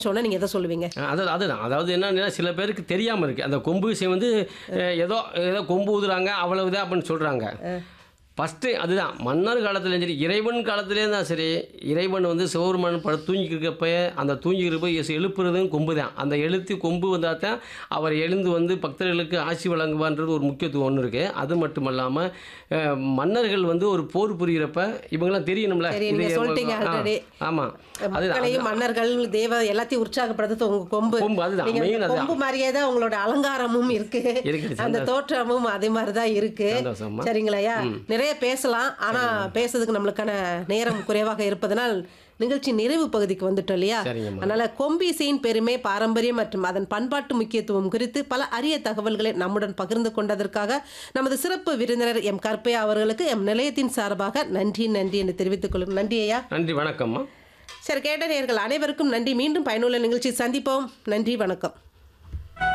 சொன்னா நீங்க எதை சொல்லுவீங்க அது அதுதான் அதாவது என்னன்னா சில பேருக்கு தெரியாமல் இருக்குது அந்த கொம்பு விஷயம் வந்து அஹ், ஏதோ ஏதோ கொம்பு ஊதுறாங்க அவ்வளவுதான் அப்படின்னு சொல்கிறாங்க ஃபஸ்ட்டு அதுதான் மன்னர் காலத்துலேயும் சரி இறைவன் காலத்துலேயும் தான் சரி இறைவன் வந்து சிவபெருமான் பட தூங்கிக்கிறப்ப அந்த தூங்கிக்கிறப்ப எஸ் எழுப்புறதும் கொம்பு தான் அந்த எழுத்து கொம்பு வந்தால் தான் அவர் எழுந்து வந்து பக்தர்களுக்கு ஆசி வழங்குவான்றது ஒரு முக்கியத்துவம் ஒன்று இருக்குது அது மட்டும் இல்லாமல் மன்னர்கள் வந்து ஒரு போர் புரிகிறப்ப இவங்கெல்லாம் தெரியணும்ல சரி, நீங்க இது- சொல்லிட்டீங்க ஆ, already. ஆமாம் அதுதான் மக்களையும் மன்னர்கள் தேவ எல்லாத்தையும் உற்சாகப்படுறது உங்க கொம்பு கொம்பு, அதுதான், நீங்க main அந்த அதுதான். கொம்பு மாதிரியே தான் உங்களோட அலங்காரமும் இருக்கு இருக்குது, அந்த தோற்றமும் அதே மாதிரி தான் இருக்கு சந்தோஷமா. சரிங்களையா நிறைய பேசலாம் ஆனா பேசுறதுக்கு நம்மளுக்கான நேரம் குறைவாக இருப்பதனால் நிகழ்ச்சி நிறைவு பகுதிக்கு வந்துட்டோம் இல்லையா சரிங்கம்மா. அதனால கொம்பிசையின் பெருமை பாரம்பரியம் மற்றும் அதன் பண்பாட்டு முக்கியத்துவம் குறித்து பல அரிய தகவல்களை நம்முடன் பகிர்ந்து கொண்டதற்காக நமது சிறப்பு விருந்தினர் எம் கற்பையா அவர்களுக்கு எம் நிலையத்தின் சார்பாக நன்றி நன்றி என்று தெரிவித்துக் கொள்ளும் நன்றி ஐயா நன்றி வணக்கம்மா சரி கேட்ட நேயர்கள் அனைவருக்கும் நன்றி மீண்டும் பயனுள்ள நிகழ்ச்சி சந்திப்போம் நன்றி வணக்கம்